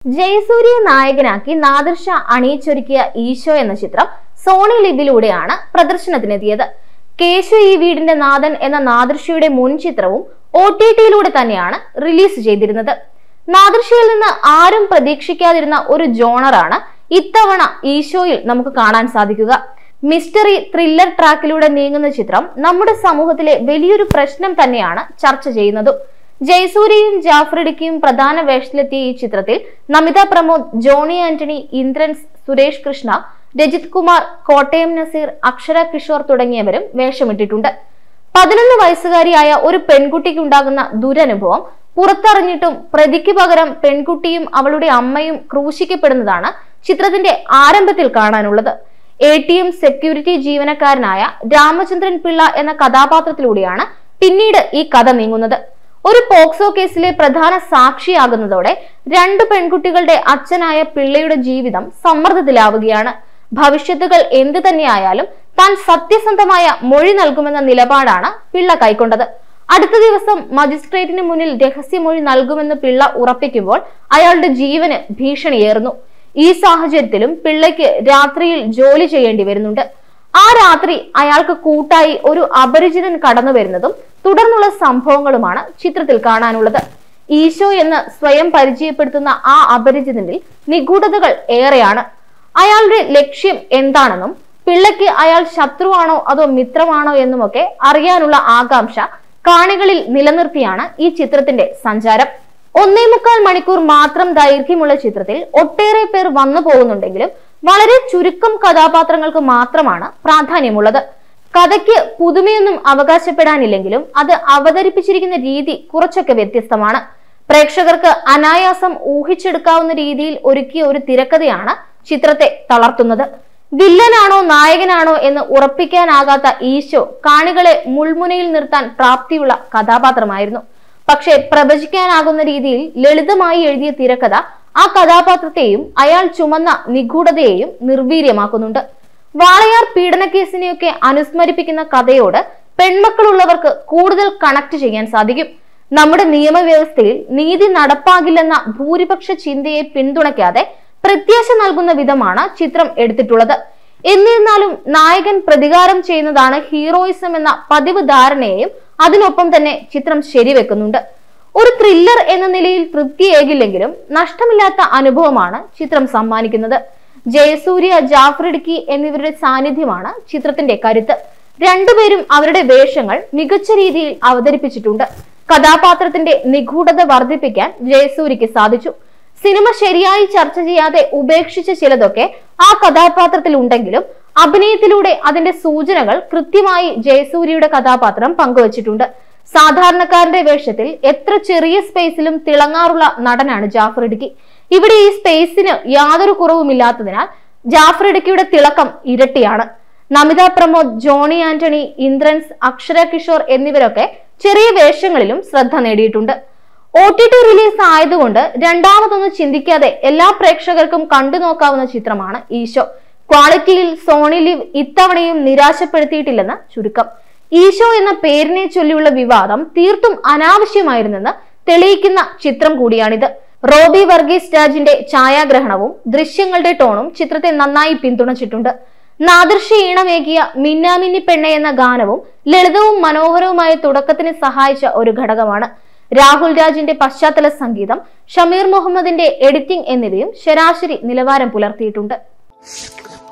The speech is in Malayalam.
ജയസൂര്യ നായകനാക്കി നാദിർഷ അണിയിച്ചൊരുക്കിയ ഈശോ എന്ന ചിത്രം സോണി ലിബിലൂടെയാണ് പ്രദർശനത്തിനെത്തിയത് കേശു ഈ വീടിന്റെ നാഥൻ എന്ന നാദിർഷയുടെ മുൻ ചിത്രവും ഒ ടി ടിയിലൂടെ തന്നെയാണ് റിലീസ് ചെയ്തിരുന്നത് നാദിർഷയിൽ നിന്ന് ആരും പ്രതീക്ഷിക്കാതിരുന്ന ഒരു ജോണറാണ് ഇത്തവണ ഈശോയിൽ നമുക്ക് കാണാൻ സാധിക്കുക മിസ്റ്ററി ത്രില്ലർ ട്രാക്കിലൂടെ നീങ്ങുന്ന ചിത്രം നമ്മുടെ സമൂഹത്തിലെ വലിയൊരു പ്രശ്നം തന്നെയാണ് ചർച്ച ചെയ്യുന്നതും ജയസൂര്യയും ജാഫ്രിഡിക്കയും പ്രധാന വേഷത്തിലെത്തിയ ഈ ചിത്രത്തിൽ നമിത പ്രമോദ് ജോണി ആന്റണി ഇന്ദ്രൻസ് സുരേഷ് കൃഷ്ണ രജിത് കുമാർ കോട്ടയം നസീർ അക്ഷര കിഷോർ തുടങ്ങിയവരും വേഷമിട്ടിട്ടുണ്ട് പതിനൊന്ന് വയസ്സുകാരിയായ ഒരു പെൺകുട്ടിക്കുണ്ടാകുന്ന ദുരനുഭവം പുറത്തറിഞ്ഞിട്ടും പ്രതിക്ക് പകരം പെൺകുട്ടിയും അവളുടെ അമ്മയും ക്രൂശിക്കപ്പെടുന്നതാണ് ചിത്രത്തിന്റെ ആരംഭത്തിൽ കാണാനുള്ളത് എ ടി എം സെക്യൂരിറ്റി ജീവനക്കാരനായ രാമചന്ദ്രൻ പിള്ള എന്ന കഥാപാത്രത്തിലൂടെയാണ് പിന്നീട് ഈ കഥ നീങ്ങുന്നത് ഒരു പോക്സോ കേസിലെ പ്രധാന സാക്ഷിയാകുന്നതോടെ രണ്ട് പെൺകുട്ടികളുടെ അച്ഛനായ പിള്ളയുടെ ജീവിതം സമ്മർദ്ദത്തിലാവുകയാണ് ഭവിഷ്യത്തുകൾ എന്തു തന്നെയായാലും താൻ സത്യസന്ധമായ മൊഴി നൽകുമെന്ന നിലപാടാണ് പിള്ള കൈക്കൊണ്ടത് അടുത്ത ദിവസം മജിസ്ട്രേറ്റിന് മുന്നിൽ രഹസ്യമൊഴി നൽകുമെന്ന് പിള്ള ഉറപ്പിക്കുമ്പോൾ അയാളുടെ ജീവന് ഭീഷണിയേറുന്നു ഈ സാഹചര്യത്തിലും പിള്ളയ്ക്ക് രാത്രിയിൽ ജോലി ചെയ്യേണ്ടി വരുന്നുണ്ട് ആ രാത്രി അയാൾക്ക് കൂട്ടായി ഒരു അപരിചിതൻ കടന്നു വരുന്നതും തുടർന്നുള്ള സംഭവങ്ങളുമാണ് ചിത്രത്തിൽ കാണാനുള്ളത് ഈശോ എന്ന് സ്വയം പരിചയപ്പെടുത്തുന്ന ആ അപരിചിതനിൽ നിഗൂഢതകൾ ഏറെയാണ് അയാളുടെ ലക്ഷ്യം എന്താണെന്നും പിള്ളയ്ക്ക് അയാൾ ശത്രുവാണോ അതോ മിത്രമാണോ എന്നുമൊക്കെ അറിയാനുള്ള ആകാംക്ഷ കാണികളിൽ നിലനിർത്തിയാണ് ഈ ചിത്രത്തിന്റെ സഞ്ചാരം ഒന്നേ മുക്കാൽ മണിക്കൂർ മാത്രം ദൈർഘ്യമുള്ള ചിത്രത്തിൽ ഒട്ടേറെ പേർ വന്നു പോകുന്നുണ്ടെങ്കിലും വളരെ ചുരുക്കം കഥാപാത്രങ്ങൾക്ക് മാത്രമാണ് പ്രാധാന്യമുള്ളത് കഥയ്ക്ക് പുതുമയൊന്നും അവകാശപ്പെടാനില്ലെങ്കിലും അത് അവതരിപ്പിച്ചിരിക്കുന്ന രീതി കുറച്ചൊക്കെ വ്യത്യസ്തമാണ് പ്രേക്ഷകർക്ക് അനായാസം ഊഹിച്ചെടുക്കാവുന്ന രീതിയിൽ ഒരുക്കിയ ഒരു തിരക്കഥയാണ് ചിത്രത്തെ തളർത്തുന്നത് വില്ലനാണോ നായകനാണോ എന്ന് ഉറപ്പിക്കാനാകാത്ത ഈശോ കാണികളെ മുൾമുനയിൽ നിർത്താൻ പ്രാപ്തിയുള്ള കഥാപാത്രമായിരുന്നു പക്ഷെ പ്രവചിക്കാനാകുന്ന രീതിയിൽ ലളിതമായി എഴുതിയ തിരക്കഥ ആ കഥാപാത്രത്തെയും അയാൾ ചുമന്ന നിഗൂഢതയെയും നിർവീര്യമാക്കുന്നുണ്ട് വാളയാർ പീഡനക്കേസിനെയൊക്കെ അനുസ്മരിപ്പിക്കുന്ന കഥയോട് പെൺമക്കളുള്ളവർക്ക് കൂടുതൽ കണക്ട് ചെയ്യാൻ സാധിക്കും നമ്മുടെ നിയമവ്യവസ്ഥയിൽ നീതി നടപ്പാകില്ലെന്ന ഭൂരിപക്ഷ ചിന്തയെ പിന്തുണയ്ക്കാതെ പ്രത്യാശ നൽകുന്ന വിധമാണ് ചിത്രം എടുത്തിട്ടുള്ളത് എന്നിരുന്നാലും നായകൻ പ്രതികാരം ചെയ്യുന്നതാണ് ഹീറോയിസം എന്ന പതിവ് ധാരണയെയും അതിനൊപ്പം തന്നെ ചിത്രം ശരിവെക്കുന്നുണ്ട് ഒരു ത്രില്ലർ എന്ന നിലയിൽ തൃപ്തിയേകില്ലെങ്കിലും നഷ്ടമില്ലാത്ത അനുഭവമാണ് ചിത്രം സമ്മാനിക്കുന്നത് ജയസൂര്യ ജാഫ്രിഡിക്കി എന്നിവരുടെ സാന്നിധ്യമാണ് ചിത്രത്തിന്റെ കരുത്ത് രണ്ടുപേരും അവരുടെ വേഷങ്ങൾ മികച്ച രീതിയിൽ അവതരിപ്പിച്ചിട്ടുണ്ട് കഥാപാത്രത്തിന്റെ നിഗൂഢത വർദ്ധിപ്പിക്കാൻ ജയസൂര്യക്ക് സാധിച്ചു സിനിമ ശരിയായി ചർച്ച ചെയ്യാതെ ഉപേക്ഷിച്ച ചിലതൊക്കെ ആ കഥാപാത്രത്തിൽ ഉണ്ടെങ്കിലും അഭിനയത്തിലൂടെ അതിന്റെ സൂചനകൾ കൃത്യമായി ജയസൂര്യയുടെ കഥാപാത്രം പങ്കുവച്ചിട്ടുണ്ട് സാധാരണക്കാരന്റെ വേഷത്തിൽ എത്ര ചെറിയ സ്പേസിലും തിളങ്ങാറുള്ള നടനാണ് ജാഫർ ഇടുക്കി ഇവിടെ ഈ സ്പേസിന് യാതൊരു കുറവുമില്ലാത്തതിനാൽ ജാഫർ ഇടുക്കിയുടെ തിളക്കം ഇരട്ടിയാണ് നമിത പ്രമോദ് ജോണി ആന്റണി ഇന്ദ്രൻസ് അക്ഷര കിഷോർ എന്നിവരൊക്കെ ചെറിയ വേഷങ്ങളിലും ശ്രദ്ധ നേടിയിട്ടുണ്ട് ഒ ടി ടി റിലീസ് ആയതുകൊണ്ട് രണ്ടാമതൊന്നും ചിന്തിക്കാതെ എല്ലാ പ്രേക്ഷകർക്കും കണ്ടു നോക്കാവുന്ന ചിത്രമാണ് ഈശോ ക്വാളിറ്റിയിൽ സോണി ലിവ് ഇത്തവണയും നിരാശപ്പെടുത്തിയിട്ടില്ലെന്ന് ചുരുക്കം ഈശോ എന്ന പേരിനെ ചൊല്ലിയുള്ള വിവാദം തീർത്തും അനാവശ്യമായിരുന്നെന്ന് തെളിയിക്കുന്ന ചിത്രം കൂടിയാണിത് റോബി വർഗീസ് രാജിന്റെ ഛായാഗ്രഹണവും ദൃശ്യങ്ങളുടെ ടോണും ചിത്രത്തെ നന്നായി പിന്തുണച്ചിട്ടുണ്ട് നാദൃശ ഈണമേകിയ മിന്നാമിന്നി പെണ്ണെ എന്ന ഗാനവും ലളിതവും മനോഹരവുമായ തുടക്കത്തിന് സഹായിച്ച ഒരു ഘടകമാണ് രാഹുൽ രാജിന്റെ പശ്ചാത്തല സംഗീതം ഷമീർ മുഹമ്മദിന്റെ എഡിറ്റിംഗ് എന്നിവയും ശരാശരി നിലവാരം പുലർത്തിയിട്ടുണ്ട്